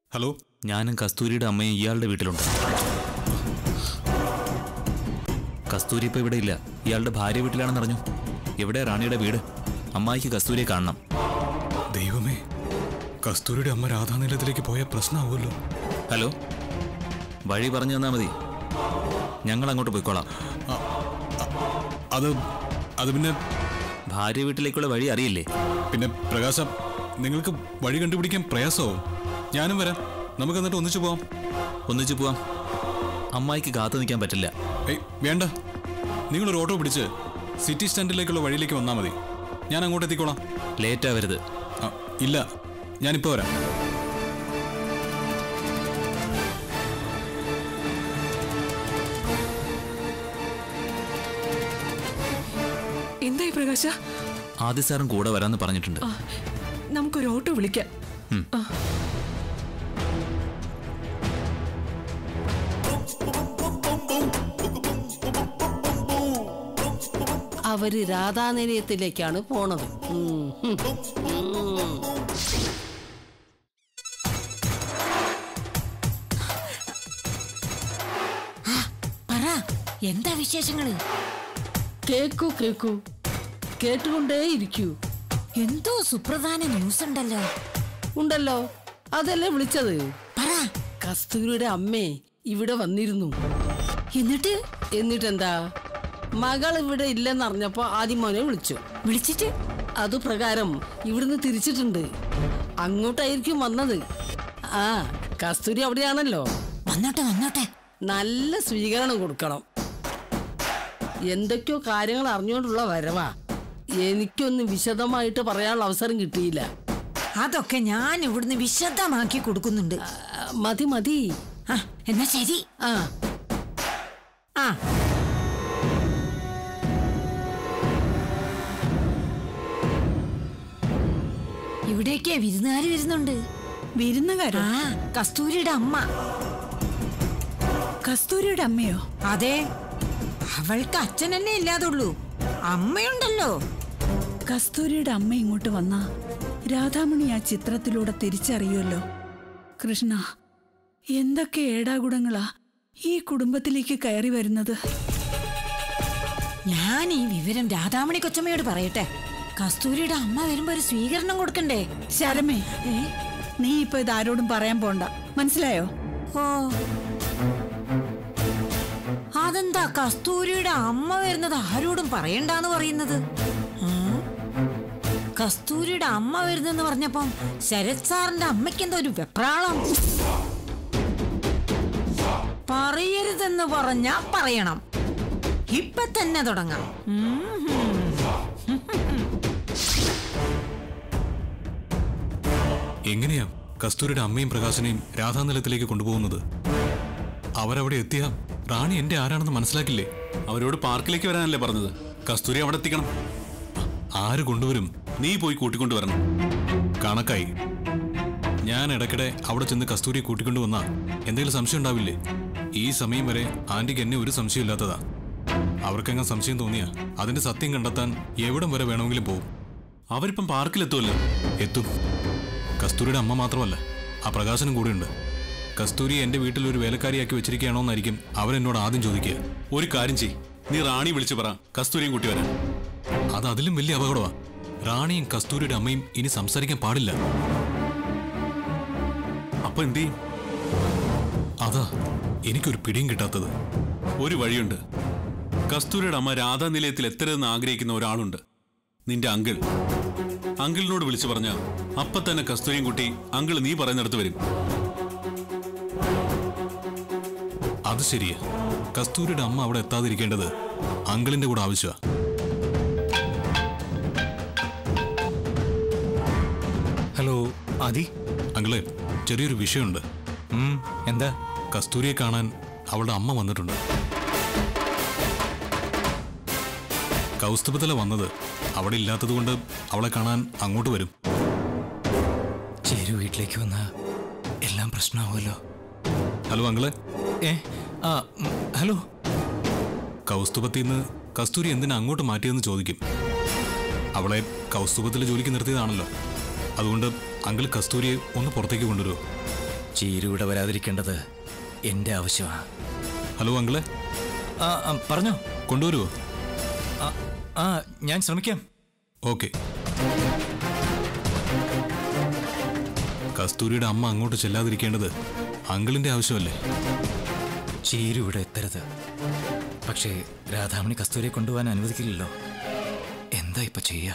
Hello ഞാനും കസ്തൂരിയുടെ അമ്മയും ഇയാളുടെ വീട്ടിലുണ്ട് കസ്തൂരി ഇപ്പൊ ഇവിടെ ഇല്ല ഇയാളുടെ ഭാര്യ വീട്ടിലാണെന്ന് അറിഞ്ഞു എവിടെ റാണിയുടെ വീട് അമ്മായിക്ക് കസ്തൂരിയെ കാണണം ദൈവമേ കസ്തൂരിയുടെ അമ്മ രാധാനിലയത്തിലേക്ക് പോയ പ്രശ്നമാവുമല്ലോ ഹലോ വഴി പറഞ്ഞു തന്നാൽ മതി ഞങ്ങൾ അങ്ങോട്ട് പോയിക്കോളാം അത് അത് പിന്നെ ഭാര്യ വീട്ടിലേക്കുള്ള വഴി അറിയില്ലേ പിന്നെ പ്രകാശ നിങ്ങൾക്ക് വഴി കണ്ടുപിടിക്കാൻ പ്രയാസമാവും ഞാനും വരാം നമുക്ക് എന്നിട്ട് ഒന്നിച്ചു പോവാം ഒന്നിച്ചു പോവാം അമ്മായിക്ക് കാത്തു നിൽക്കാൻ പറ്റില്ല ഏയ് വേണ്ട നിങ്ങളൊരു ഓട്ടോ പിടിച്ച് സിറ്റി സ്റ്റാൻഡിലേക്കുള്ള വഴിയിലേക്ക് വന്നാൽ മതി ഞാൻ അങ്ങോട്ട് എത്തിക്കോളാം ലേറ്റ് ആവരുത് ആ, ഇല്ല ഞാനിപ്പോൾ വരാം എന്തായി പ്രകാശ ആദ്യ സാറും കൂടെ വരാമെന്ന് പറഞ്ഞിട്ടുണ്ട് ആ, നമുക്കൊരു ഓട്ടോ വിളിക്കാം ആ. അവര് രാധാനിലയത്തിലേക്കാണ് പോണത് ഉം, ഉം, ഉം. പറ എന്താ വിശേഷങ്ങള് കേക്കൂ കേക്കൂ കേട്ടുകൊണ്ടേ ഇരിക്കൂ എന്തോ സുപ്രധാന ന്യൂസ് ഉണ്ടല്ലോ ഉണ്ടല്ലോ അതല്ലേ വിളിച്ചത് പറ കസ്തൂരിയുടെ അമ്മേ ഇവിടെ വന്നിരുന്നു എന്നിട്ട് എന്നിട്ടെന്താ മകൾ ഇവിടെ ഇല്ലെന്നറിഞ്ഞപ്പോ ആദ്യം മോനെ വിളിച്ചു വിളിച്ചിട്ട് അത് പ്രകാരം ഇവിടുന്ന് തിരിച്ചിട്ടുണ്ട് അങ്ങോട്ടായിരിക്കും വന്നത് ആ കസ്തൂരി അവിടെയാണല്ലോ വന്നോട്ടെ വന്നോട്ടെ നല്ല സ്വീകരണം കൊടുക്കണം എന്തൊക്കെയോ കാര്യങ്ങൾ അറിഞ്ഞുകൊണ്ടുള്ള വരവാ എനിക്കൊന്നും വിശദമായിട്ട് പറയാനുള്ള അവസരം കിട്ടിയില്ല അതൊക്കെ ഞാൻ ഇവിടുന്ന് വിശദമാക്കി കൊടുക്കുന്നുണ്ട് ആ, മതി മതി ആ എന്നാ ശരി ആ ആ ഇവിടേക്ക് വിരുന്നുകാര് വരുന്നുണ്ട് വിരുന്നുകാരോ ആ കസ്തൂരിയുടെ അമ്മ കസ്തൂരിയുടെ അമ്മയോ അതെ അവൾക്ക് അച്ഛനല്ലേ ഇല്ലാതുള്ളൂ അമ്മയുണ്ടല്ലോ കസ്തൂരിയുടെ അമ്മ ഇങ്ങോട്ട് വന്ന രാധാമണി ആ ചിത്രത്തിലൂടെ തിരിച്ചറിയുമല്ലോ കൃഷ്ണ എന്തൊക്കെ ഏടാകുടങ്ങളാ ഈ കുടുംബത്തിലേക്ക് കയറി വരുന്നത് ഞാൻ ഈ വിവരം രാധാമണി കൊച്ചമ്മയോട് പറയട്ടെ കസ്തൂരിയുടെ അമ്മ വരുമ്പോ ഒരു സ്വീകരണം കൊടുക്കണ്ടേ ശരമേ ഏ? നീ ഇപ്പൊ ഇത് ആരോടും പറയാൻ പോണ്ട മനസ്സിലായോ ഓ അതെന്താ കസ്തൂരിയുടെ അമ്മ വരുന്നത് ആരോടും പറയണ്ടാന്ന് പറയുന്നത് ഉം? കസ്തൂരിയുടെ അമ്മ വരുന്നെന്ന് പറഞ്ഞപ്പം ശരത് സാറിന്റെ അമ്മയ്ക്ക് എന്തോ ഒരു വെപ്രാളം പറയരുതെന്ന് പറഞ്ഞാ പറയണം ഇപ്പൊ തന്നെ തുടങ്ങാം ഉം ഹും. എങ്ങനെയാ കസ്തൂരിയുടെ അമ്മയും പ്രകാശനെയും രാധാനിലയത്തിലേക്ക് കൊണ്ടുപോകുന്നത് അവരവിടെ എത്തിയ റാണി എന്റെ ആരാണെന്ന് മനസ്സിലാക്കില്ലേ അവരോട് പാർക്കിലേക്ക് വരാനല്ലേ പറഞ്ഞത് കസ്തൂരി അവിടെ എത്തിക്കണം ആര് കൊണ്ടുവരും നീ പോയി കൂട്ടിക്കൊണ്ടുവരണം കണക്കായി ഞാൻ ഇടയ്ക്കിടെ അവിടെ ചെന്ന് കസ്തൂരിയെ കൂട്ടിക്കൊണ്ടുവന്നാ എന്തെങ്കിലും സംശയം ഉണ്ടാവില്ലേ ഈ സമയം വരെ ആന്റിക്ക് എന്നെ ഒരു സംശയമില്ലാത്തതാ അവർക്കെങ്ങനെ സംശയം തോന്നിയാ അതിന്റെ സത്യം കണ്ടെത്താൻ എവിടം വരെ വേണമെങ്കിലും പോകും അവരിപ്പം പാർക്കിലെത്തുമല്ലോ എത്തും കസ്തൂരിയുടെ അമ്മ മാത്രമല്ല ആ പ്രകാശനും കൂടെയുണ്ട് കസ്തൂരി എന്റെ വീട്ടിൽ ഒരു വേലക്കാരിയാക്കി വെച്ചിരിക്കുകയാണോന്നായിരിക്കും അവരെന്നോട് ആദ്യം ചോദിക്കുക ഒരു കാര്യം ചെയ് നീ റാണി വിളിച്ചു പറ കസ്തൂരിയും കൂട്ടി വരാൻ അത് അതിലും വലിയ അപകടമാ റാണിയും കസ്തൂരിയുടെ അമ്മയും ഇനി സംസാരിക്കാൻ പാടില്ല അപ്പൊ എന്ത് ചെയ്യും അതാ എനിക്കൊരു പിടിയും കിട്ടാത്തത് ഒരു വഴിയുണ്ട് കസ്തൂരിയുടെ അമ്മ രാധാനിലയത്തിൽ എത്തരുതെന്ന് ആഗ്രഹിക്കുന്ന ഒരാളുണ്ട് നിന്റെ അങ്കിൾ അങ്കിളിനോട് വിളിച്ചു പറഞ്ഞ അപ്പൊ തന്നെ കസ്തൂരിയും കുട്ടി അങ്കിൾ നീ പറയുന്നിടത്ത് വരും അത് ശരിയാ കസ്തൂരിയുടെ അമ്മ അവിടെ എത്താതിരിക്കേണ്ടത് അങ്കിളിന്റെ കൂടെ ആവശ്യമാ ഹലോ ആദി അങ്കിളെ ചെറിയൊരു വിഷയമുണ്ട് ഉം, എന്താ കസ്തൂരിയെ കാണാൻ അവളുടെ അമ്മ വന്നിട്ടുണ്ട് കൗസ്തുഭത്തില വന്നത് അവിടെ ഇല്ലാത്തതുകൊണ്ട് അവളെ കാണാൻ അങ്ങോട്ട് വരും ചേരു വീട്ടിലേക്ക് വന്ന എല്ലാം പ്രശ്നമാവുമല്ലോ ഹലോ അങ്കിളെ ഏ ആ ഉം, ഹലോ കൗസ്തുഭത്തിൽ നിന്ന് കസ്തൂരി എന്തിനാ അങ്ങോട്ട് മാറ്റിയെന്ന് ചോദിക്കും അവളെ കൗസ്തുഭത്തിലെ ജോലിക്ക് നിർത്തിയതാണല്ലോ അതുകൊണ്ട് അങ്കിൾ കസ്തൂരിയെ ഒന്ന് പുറത്തേക്ക് കൊണ്ടുവരുമോ ചീരു ഇവിടെ വരാതിരിക്കേണ്ടത് എൻ്റെ ആവശ്യമാണ് ഹലോ അങ്കിളെ ആ ആ, പറഞ്ഞോ കൊണ്ടുവരുമോ ആ, ആ ഞാൻ ശ്രമിക്കാം ഓക്കെ കസ്തൂരിയുടെ അമ്മ അങ്ങോട്ട് ചെല്ലാതിരിക്കേണ്ടത് അങ്കിളിന്റെ ആവശ്യമല്ലേ ചീരു ഇവിടെ എത്തരുത് പക്ഷേ രാധാമണി കസ്തൂരിയെ കൊണ്ടുപോകാൻ അനുവദിക്കില്ലല്ലോ എന്താ ഇപ്പൊ ചെയ്യാ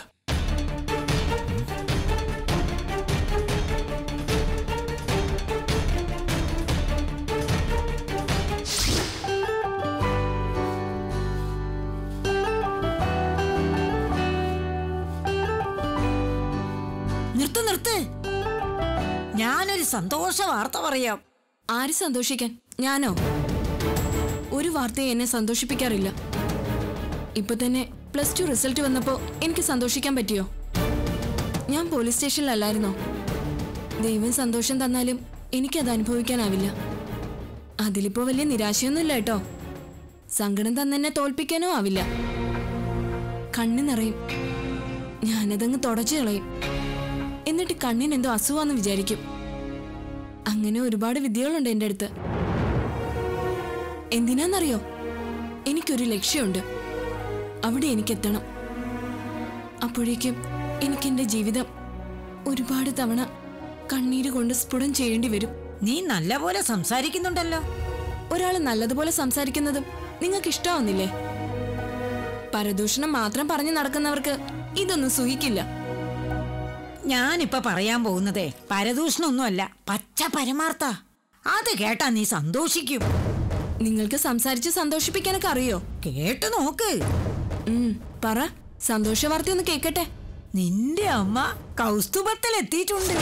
നിർത്ത് നിർത്ത് ഞാനൊരു സന്തോഷ വാർത്ത പറയാം ആര് സന്തോഷിക്കാൻ ഞാനോ ഒരു വാർത്തയെ എന്നെ സന്തോഷിപ്പിക്കാറില്ല ഇപ്പൊ തന്നെ പ്ലസ് ടു റിസൾട്ട് വന്നപ്പോ എനിക്ക് സന്തോഷിക്കാൻ പറ്റിയോ ഞാൻ പോലീസ് സ്റ്റേഷനിലല്ലായിരുന്നോ ദൈവം സന്തോഷം തന്നാലും എനിക്കത് അനുഭവിക്കാനാവില്ല അതിലിപ്പോ വലിയ നിരാശയൊന്നുമില്ല കേട്ടോ സങ്കടം തന്നെ തോൽപ്പിക്കാനോ ആവില്ല കണ്ണു നിറയും ഞാനതങ്ങ് തുടച്ചു കളയും എന്നിട്ട് കണ്ണിന് എന്തോ അസുഖമാണെന്ന് വിചാരിക്കും അങ്ങനെ ഒരുപാട് വിദ്യകളുണ്ട് എൻ്റെ അടുത്ത് എന്തിനാന്നറിയോ എനിക്കൊരു ലക്ഷ്യമുണ്ട് അവിടെ എനിക്കെത്തണം അപ്പോഴേക്കും എനിക്ക് എൻ്റെ ജീവിതം ഒരുപാട് തവണ കണ്ണീര് കൊണ്ട് സ്ഫുടം ചെയ്യേണ്ടി വരും നീ നല്ലപോലെ സംസാരിക്കുന്നുണ്ടല്ലോ ഒരാൾ നല്ലതുപോലെ സംസാരിക്കുന്നതും നിങ്ങൾക്ക് ഇഷ്ടമാവുന്നില്ലേ പരദൂഷണം മാത്രം പറഞ്ഞു നടക്കുന്നവർക്ക് ഇതൊന്നും സുഖിക്കില്ല ഞാനിപ്പൊ പറയാൻ പോകുന്നതേ പരദൂഷണമൊന്നുമല്ല പച്ച പരമാർത്ഥ അത് കേട്ടാ നീ സന്തോഷിക്കും നിങ്ങൾക്ക് സംസാരിച്ച് സന്തോഷിപ്പിക്കാനൊക്കെ അറിയോ കേട്ടു നോക്ക് ഉം, പറ സന്തോഷ വാർത്ത ഒന്ന് കേക്കട്ടെ നിന്റെ അമ്മ കൗസ്തുഭത്തിൽ എത്തിയിട്ടുണ്ട്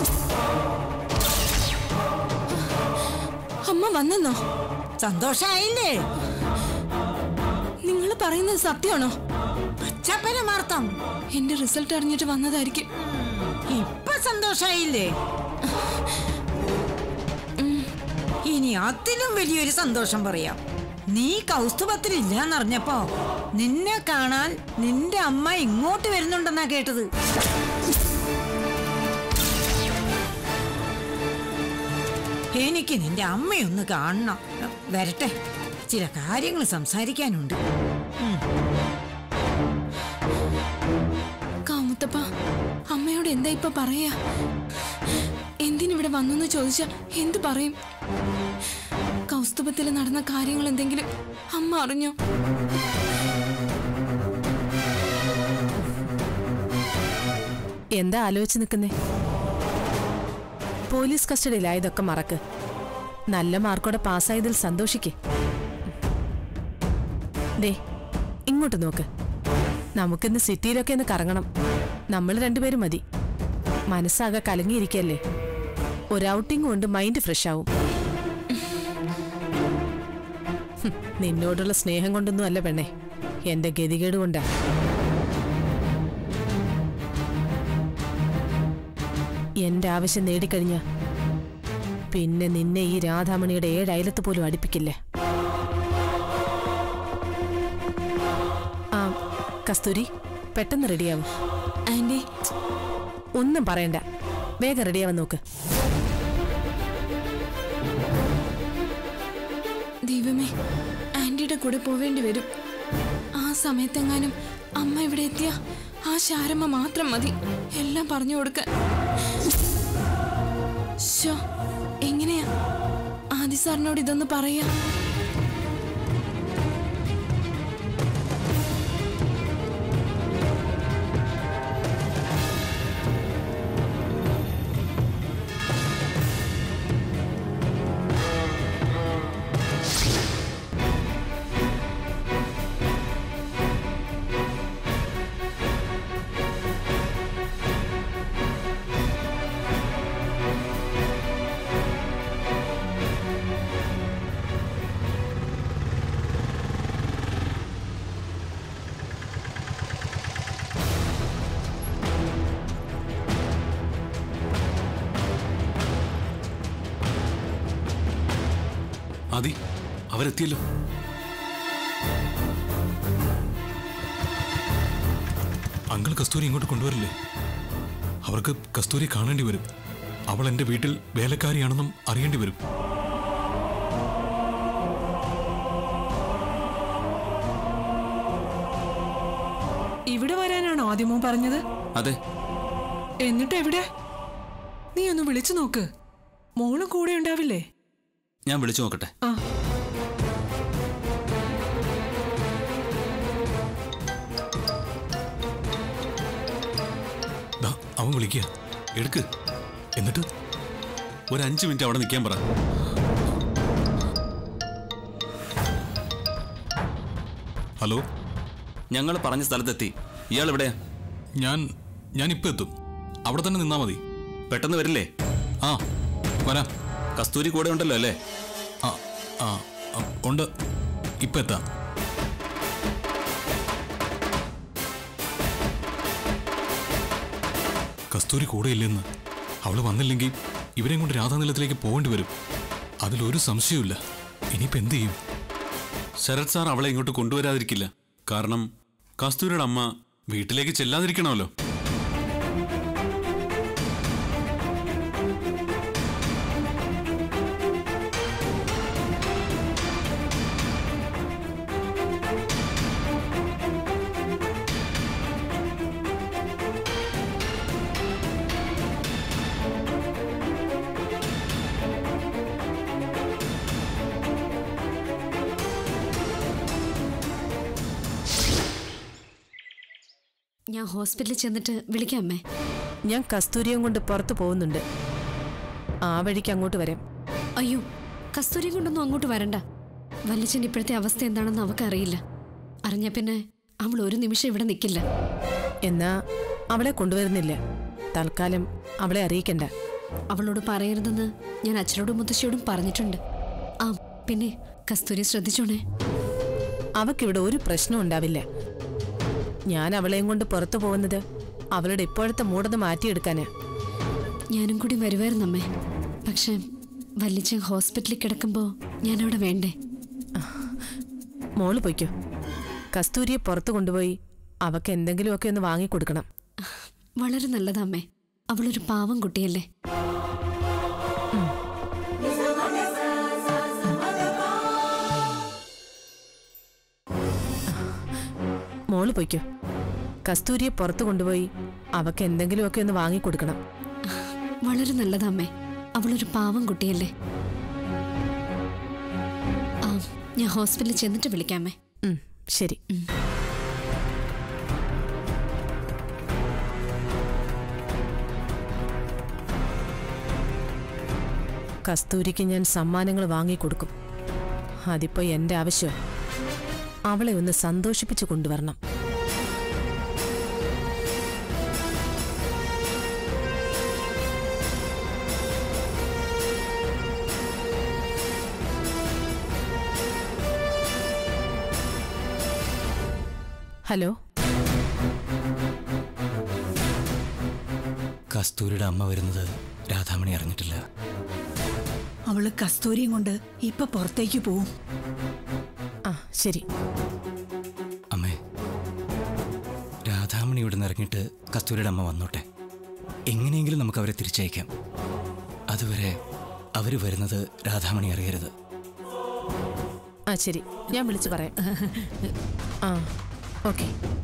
അമ്മ വന്നെന്നോ സന്തോഷായില്ലേ നിങ്ങൾ പറയുന്നത് സത്യമാണോ പച്ച പരമാർത്ഥം എന്റെ റിസൾട്ട് അറിഞ്ഞിട്ട് വന്നതായിരിക്കും ഇപ്പൊ സന്തോഷായില്ലേ ഇനി അതിലും വലിയൊരു സന്തോഷം പറയാം നീ കൗസ്തുഭത്തിൽ ഇല്ലാന്നറിഞ്ഞപ്പോ നിന്നെ കാണാൻ നിന്റെ അമ്മ ഇങ്ങോട്ട് വരുന്നുണ്ടെന്നാ കേട്ടത് എനിക്ക് നിന്റെ അമ്മയൊന്ന് കാണണം വരട്ടെ ചില കാര്യങ്ങൾ സംസാരിക്കാനുണ്ട് കാമുത്തപ്പ അമ്മയോട് എന്താ ഇപ്പൊ പറയാ എന്തിനിവിടെ വന്നെന്ന് ചോദിച്ചാ എന്ത് പറയും കൗസ്തുഭത്തിൽ നടന്ന കാര്യങ്ങൾ എന്തെങ്കിലും അമ്മ അറിഞ്ഞോ എന്താ ആലോചിച്ച് നിൽക്കുന്നേ പോലീസ് കസ്റ്റഡിയിലായതൊക്കെ മറക്ക് നല്ല മാർക്കോടെ പാസ്സായതിൽ സന്തോഷിക്കേ ദേ ഇങ്ങോട്ട് നോക്ക് നമുക്കിന്ന് സിറ്റിയിലൊക്കെ ഒന്ന് കറങ്ങണം നമ്മൾ രണ്ടുപേരും മതി മനസ്സാകെ കലങ്ങിയിരിക്കല്ലേ ഒരു ഔട്ടിംഗ് കൊണ്ട് മൈൻഡ് ഫ്രഷ് ആവും ഹും, നിന്നോടുള്ള സ്നേഹം കൊണ്ടൊന്നും അല്ല പെണ്ണേ എന്റെ ഗതികേട് കൊണ്ടാ എന്റെ ആവശ്യം നേടിക്കഴിഞ്ഞ പിന്നെ നിന്നെ ഈ രാധാമണിയുടെ ഏഴയലത്ത് പോലും അടുപ്പിക്കില്ലേ ആ കസ്തൂരി പെട്ടെന്ന് റെഡിയാവും ആന്റി ഒന്നും പറയണ്ട വേഗം റെഡിയാവാൻ നോക്ക് ദൈവമേ ആന്റിയുടെ കൂടെ പോവേണ്ടി വരും ആ സമയത്തെങ്ങാനും അമ്മ ഇവിടെ എത്തിയ ആ ശാരമ്മ മാത്രം മതി എല്ലാം പറഞ്ഞു കൊടുക്കാൻ ശോ, എങ്ങനെയാ ആദി സാറിനോട് ഇതൊന്ന് പറയാ അതി അവരെത്തിയല്ലോ അങ്കിൾ കസ്തൂരി ഇങ്ങോട്ട് കൊണ്ടുവരില്ലേ അവർക്ക് കസ്തൂരി കാണേണ്ടി വരും അവൾ എന്റെ വീട്ടിൽ വേലക്കാരിയാണെന്നും അറിയേണ്ടി വരും ഇവിടെ വരാനാണോ ആദ്യമോ പറഞ്ഞത് അതെ എന്നിട്ട് എവിടെ നീ ഒന്ന് വിളിച്ചു നോക്ക് മോള് കൂടെ ഉണ്ടാവില്ലേ ഞാൻ വിളിച്ചു നോക്കട്ടെ ആ ദാ, അവൻ വിളിക്കുക എടുക്ക് എന്നിട്ട് ഒരു അഞ്ച് മിനിറ്റ് അവിടെ നിൽക്കാൻ പറ ഹലോ ഞങ്ങൾ പറഞ്ഞ സ്ഥലത്തെത്തി ഇയാൾ എവിടെയാ ഞാൻ ഞാൻ ഇപ്പൊ എത്തും അവിടെ തന്നെ നിന്നാ മതി പെട്ടെന്ന് വരില്ലേ ആ വരാം കസ്തൂരി കൂടെ ഉണ്ടല്ലോ അല്ലേ ആ ആ ആ, ഉണ്ട് ഇപ്പൊ എത്താം കസ്തൂരി കൂടെ ഇല്ലെന്ന് അവള് വന്നില്ലെങ്കിൽ ഇവരെയും കൊണ്ട് രാധാനിലത്തിലേക്ക് പോകേണ്ടി വരും അതിലൊരു സംശയവുമില്ല ഇനിയിപ്പോ എന്ത് ചെയ്യും ശരത് സാർ അവളെ ഇങ്ങോട്ട് കൊണ്ടുവരാതിരിക്കില്ല കാരണം കസ്തൂരിയുടെ അമ്മ വീട്ടിലേക്ക് ചെല്ലാതിരിക്കണമല്ലോ ഞാൻ ഹോസ്പിറ്റലിൽ ചെന്നിട്ട് വിളിക്കാം അമ്മേ ഞാൻ കസ്തൂരിയും കൊണ്ട് പുറത്തു പോകുന്നുണ്ട് ആ വഴിക്ക് അങ്ങോട്ട് വരാം അയ്യോ കസ്തൂരി കൊണ്ടൊന്നും അങ്ങോട്ട് വരണ്ട വല്യച്ഛൻ്റെ ഇപ്പോഴത്തെ അവസ്ഥ എന്താണെന്ന് അവക്കറിയില്ല അറിഞ്ഞ പിന്നെ അവൾ ഒരു നിമിഷം ഇവിടെ നിൽക്കില്ല എന്നാ അവളെ കൊണ്ടുവരുന്നില്ല തൽക്കാലം അവളെ അറിയിക്കണ്ട അവളോട് പറയരുതെന്ന് ഞാൻ അച്ഛനോടും മുത്തശ്ശിയോടും പറഞ്ഞിട്ടുണ്ട് ആ പിന്നെ കസ്തൂരി ശ്രദ്ധിച്ചോണേ അവക്കിവിടെ ഒരു പ്രശ്നം ഉണ്ടാവില്ല ഞാൻ അവളെയും കൊണ്ട് പുറത്തു പോകുന്നത് അവളുടെ ഇപ്പോഴത്തെ മൂടത് മാറ്റിയെടുക്കാനാ ഞാനും കൂടി വരുമായിരുന്നമ്മേ പക്ഷെ വല്യച്ഛൻ ഹോസ്പിറ്റലിൽ കിടക്കുമ്പോൾ ഞാനവിടെ വേണ്ടേ മോള് പൊയ്ക്കോ കസ്തൂരിയെ പുറത്തു കൊണ്ടുപോയി അവക്ക് എന്തെങ്കിലുമൊക്കെ ഒന്ന് വാങ്ങിക്കൊടുക്കണം വളരെ നല്ലതാമ്മേ അവളൊരു പാവം കുട്ടിയല്ലേ മോള് പൊയ്ക്കോ കസ്തൂരിയെ പുറത്തു കൊണ്ടുപോയി അവക്ക് എന്തെങ്കിലുമൊക്കെ ഒന്ന് വാങ്ങിക്കൊടുക്കണം വളരെ നല്ലതാമ്മേ അവളൊരു പാവം കുട്ടിയല്ലേ ആ ഞാൻ ഹോസ്പിറ്റലിൽ ചെന്നിട്ട് വിളിക്കാമേ ഉം, ശരി കസ്തൂരിക്ക് ഞാൻ സമ്മാനങ്ങൾ വാങ്ങിക്കൊടുക്കും അതിപ്പോ എന്റെ ആവശ്യം അവളെ ഒന്ന് സന്തോഷിപ്പിച്ചു കൊണ്ടുവരണം ഹലോ കസ്തൂരിയുടെ അമ്മ വരുന്നത് രാധാമണി അറിഞ്ഞിട്ടില്ല അവള് കസ്തൂരിയും കൊണ്ട് ഇപ്പൊ പുറത്തേക്ക് പോവും ആ ശരി അമ്മേ രാധാമണി ഇവിടെ നിന്ന് ഇറങ്ങിയിട്ട് കസ്തൂരിയുടെ അമ്മ വന്നോട്ടെ എങ്ങനെയെങ്കിലും നമുക്ക് അവരെ തിരിച്ചയക്കാം അതുവരെ അവർ വരുന്നത് രാധാമണി അറിയരുത് ആ ശരി ഞാൻ വിളിച്ചു പറയാം ആ ഓക്കെ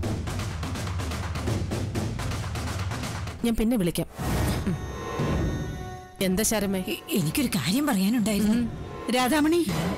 ഞാൻ പിന്നെ വിളിക്കാം ഉം. എന്താ ശരമേ എനിക്കൊരു കാര്യം പറയാനുണ്ടായിരുന്നു രാധാമണി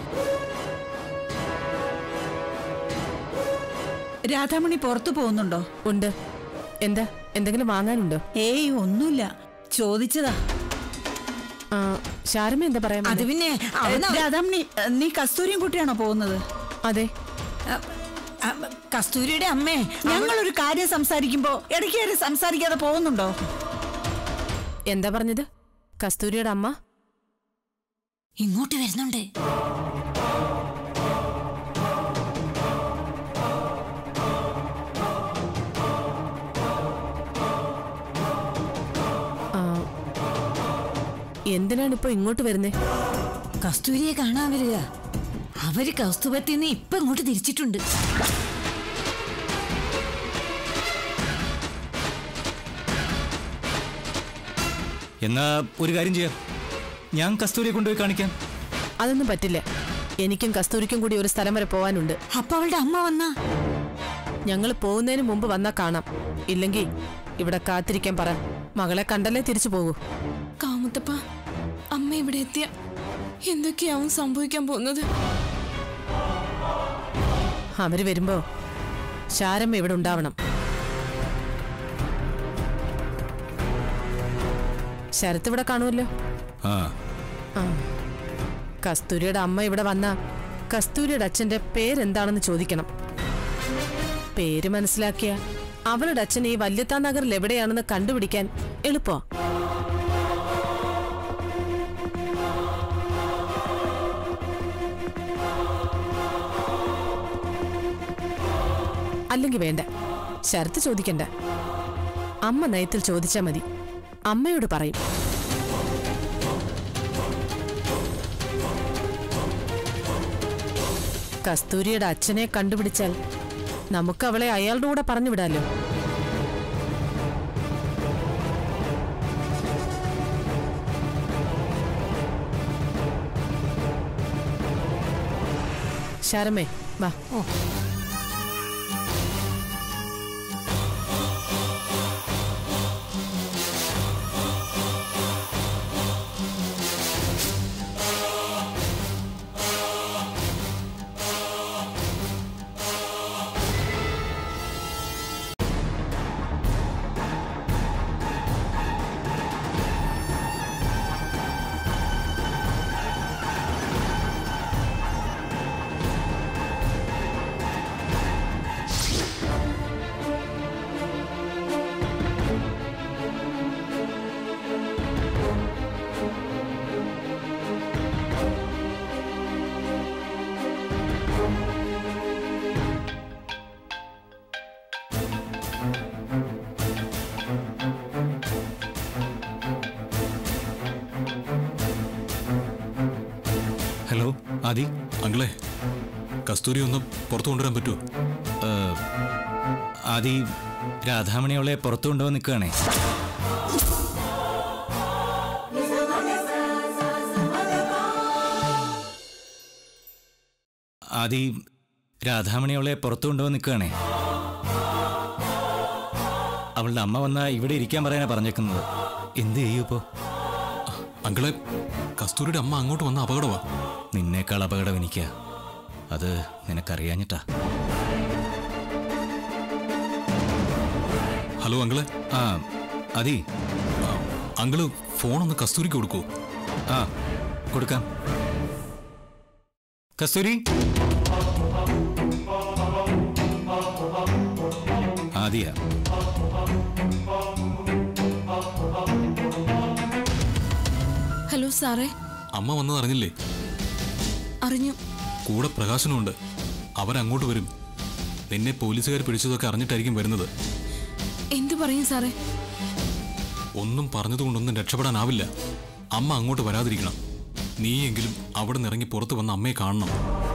രാധാമണി പുറത്തു പോകുന്നുണ്ടോ ഉണ്ട് എന്താ എന്തെങ്കിലും വാങ്ങാനുണ്ടോ ഏയ് ഒന്നുമില്ല ചോദിച്ചതാ ആ ശാരമ എന്താ പറയാൻ അത് വന്നേ? പിന്നെ അവിടുന്ന് അവ- രാധാമണി നീ കസ്തൂരിയും കുട്ടിയാണോ പോകുന്നത് അതെ അ- അ- കസ്തൂരിയുടെ അമ്മേ ഞങ്ങളൊരു കാര്യം സംസാരിക്കുമ്പോ ഇടയ്ക്ക് കയറി സംസാരിക്കാതെ പോകുന്നുണ്ടോ എന്താ പറഞ്ഞത് കസ്തൂരിയുടെ അമ്മ ഇങ്ങോട്ട് വരുന്നുണ്ട് ആ, എന്തിനാണ് ഇപ്പൊ ഇങ്ങോട്ട് വരുന്നേ കസ്തൂരിയെ കാണാൻ വരിക അവര് കസ്തൂപത്തിന്ന് ഇപ്പൊ ഇങ്ങോട്ട് തിരിച്ചിട്ടുണ്ട് എന്നാ ഒരു കാര്യം ചെയ്യാം ഞാൻ കസ്തൂരിയെ കൊണ്ടുപോയി കാണിക്കാം അതൊന്നും പറ്റില്ല എനിക്കും കസ്തൂരിക്കും കൂടി ഒരു സ്ഥലം വരെ പോവാനുണ്ട് അപ്പൊ അവളുടെ അമ്മ വന്നാ ഞങ്ങൾ പോകുന്നതിന് മുമ്പ് വന്നാ കാണാം ഇല്ലെങ്കിൽ ഇവിടെ കാത്തിരിക്കാൻ പറ മകളെ കണ്ടല്ലേ തിരിച്ചു പോകൂ കാമുത്തപ്പ അമ്മ ഇവിടെ എത്തിയ എന്തൊക്കെയാവും സംഭവിക്കാൻ പോകുന്നത് അവര് വരുമ്പോ ശാരമ്മ ഇവിടെ ഉണ്ടാവണം ശരത്ത് ഇവിടെ കാണുമല്ലോ ആ ആ കസ്തൂരിയുടെ അമ്മ ഇവിടെ വന്ന കസ്തൂരിയുടെ അച്ഛന്റെ പേരെന്താണെന്ന് ചോദിക്കണം പേര് മനസ്സിലാക്കിയ അവളുടെ അച്ഛൻ ഈ വല്യത്താ നഗറിൽ എവിടെയാണെന്ന് കണ്ടുപിടിക്കാൻ എളുപ്പോ അല്ലെങ്കിൽ വേണ്ട ശരത്ത് ചോദിക്കണ്ട അമ്മ നയത്തിൽ ചോദിച്ചാ മതി അമ്മയോട് പറയും കസ്തൂരിയുടെ അച്ഛനെ കണ്ടുപിടിച്ചാൽ നമുക്ക് അവളെ അയാളുടെ കൂടെ പറഞ്ഞു വിടാലോ ശാരമേ വാ ഓ ഹലോ ആദി അങ്കിളെ കസ്തൂരി ഒന്ന് പുറത്തു കൊണ്ടുവരാൻ പറ്റുമോ ഏ, ആദി രാധാമണി അവളെ പുറത്തു കൊണ്ടുപോകാൻ നിൽക്കുകയാണേ ആദി രാധാമണി അവളെ പുറത്തു കൊണ്ടുപോകാൻ നിൽക്കുകയാണേ അവളുടെ അമ്മ വന്ന ഇവിടെ ഇരിക്കാൻ പറയാനാ പറഞ്ഞേക്കുന്നത് എന്ത് ചെയ്യൂ ഇപ്പോ അങ്കിളെ കസ്തൂരിയുടെ അമ്മ അങ്ങോട്ട് വന്ന അപകടമാ നിന്നേക്കാൾ അപകടം എനിക്കാ അത് നിനക്കറിയാഞ്ഞിട്ടാ ഹലോ അങ്കിളെ ആ അതി ആ, അങ്കിള് ഫോണൊന്ന് കസ്തൂരിക്ക് കൊടുക്കൂ ആ കൊടുക്കാം കസ്തൂരി ആദിയ ഹലോ സാറേ അമ്മ വന്നത് അറിഞ്ഞില്ലേ അറിഞ്ഞു കൂടെ പ്രകാശനുമുണ്ട് അവരങ്ങോട്ട് വരും നിന്നെ പോലീസുകാർ പിടിച്ചതൊക്കെ അറിഞ്ഞിട്ടായിരിക്കും വരുന്നത് എന്തു പറയും സാറേ ഒന്നും പറഞ്ഞതുകൊണ്ടൊന്നും രക്ഷപ്പെടാനാവില്ല അമ്മ അങ്ങോട്ട് വരാതിരിക്കണം നീയെങ്കിലും അവിടെ നിന്ന് ഇറങ്ങി പുറത്ത് വന്ന അമ്മയെ കാണണം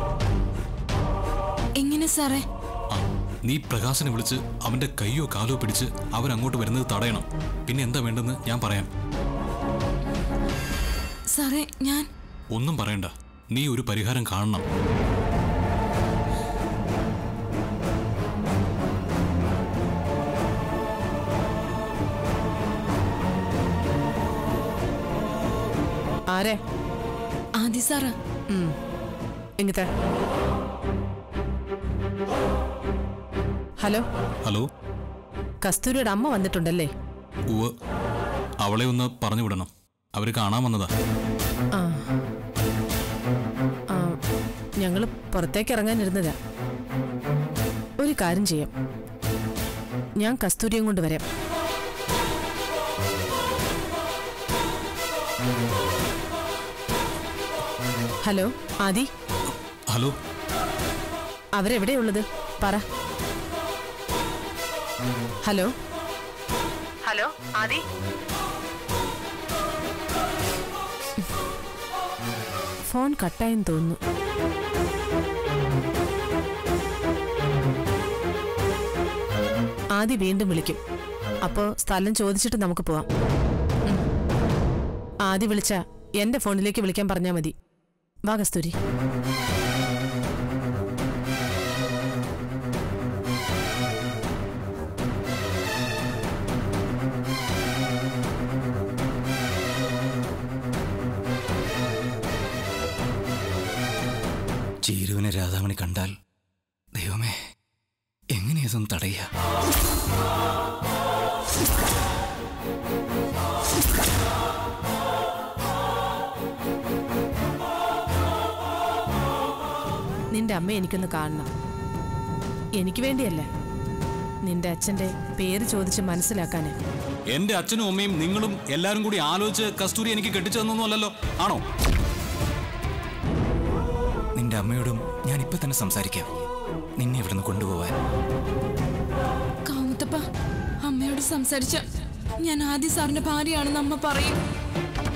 എങ്ങനെ സാറേ ആ, നീ പ്രകാശനെ വിളിച്ച് അവന്റെ കയ്യോ കാലോ പിടിച്ച് അവരങ്ങോട്ട് വരുന്നത് തടയണം പിന്നെ എന്താ വേണ്ടെന്ന് ഞാൻ പറയാം സാറേ ഞാൻ ഒന്നും പറയണ്ട നീ ഒരു പരിഹാരം കാണണം ആരെ ആദി സാറാ ഇങ്ങത്തെ ഹലോ ഹലോ കസ്തൂരിയുടെ അമ്മ വന്നിട്ടുണ്ടല്ലേ ഉവ് അവളെ ഒന്ന് പറഞ്ഞു വിടണം അവര് കാണാൻ വന്നതാ ആ ആ ഞങ്ങൾ പുറത്തേക്ക് ഇറങ്ങാനിരുന്നതാ ഒരു കാര്യം ചെയ്യാം ഞാൻ കസ്തൂരിയും കൊണ്ട് വരാം ഹലോ ആദി ഹലോ അവരെവിടെയുള്ളത് പറ ഹലോ ഹലോ ആദി ഫോൺ കട്ടായെന്ന് തോന്നുന്നു ആദി വീണ്ടും വിളിക്കും അപ്പോ സ്ഥലം ചോദിച്ചിട്ട് നമുക്ക് പോവാം ഉം. ആദ്യം വിളിച്ച എന്റെ ഫോണിലേക്ക് വിളിക്കാൻ പറഞ്ഞാൽ മതി വാ കസ്തൂരി ചീരുവിനെ രാധാമണി കണ്ടാൽ ദൈവമേ എങ്ങനെയതൊന്നും തടയുക നിന്റെ അമ്മ എനിക്കൊന്ന് കാണണം എനിക്ക് വേണ്ടിയല്ല നിന്റെ അച്ഛന്റെ പേര് ചോദിച്ച് മനസ്സിലാക്കാന് എന്റെ അച്ഛനും അമ്മയും നിങ്ങളും എല്ലാരും കൂടി ആലോചിച്ച് കസ്തൂരി എനിക്ക് കെട്ടിച്ചു തന്നൊന്നും അല്ലല്ലോ ആണോ നിന്റെ അമ്മയോടും ഞാൻ ഇപ്പൊ തന്നെ സംസാരിക്കാം നിന്നെ ഇവിടുന്ന് കൊണ്ടുപോവാൻ കാമുത്തപ്പ അമ്മയോട് സംസാരിച്ച ഞാൻ ആദ്യ സാറിന്റെ ഭാര്യയാണെന്ന് അമ്മ പറയും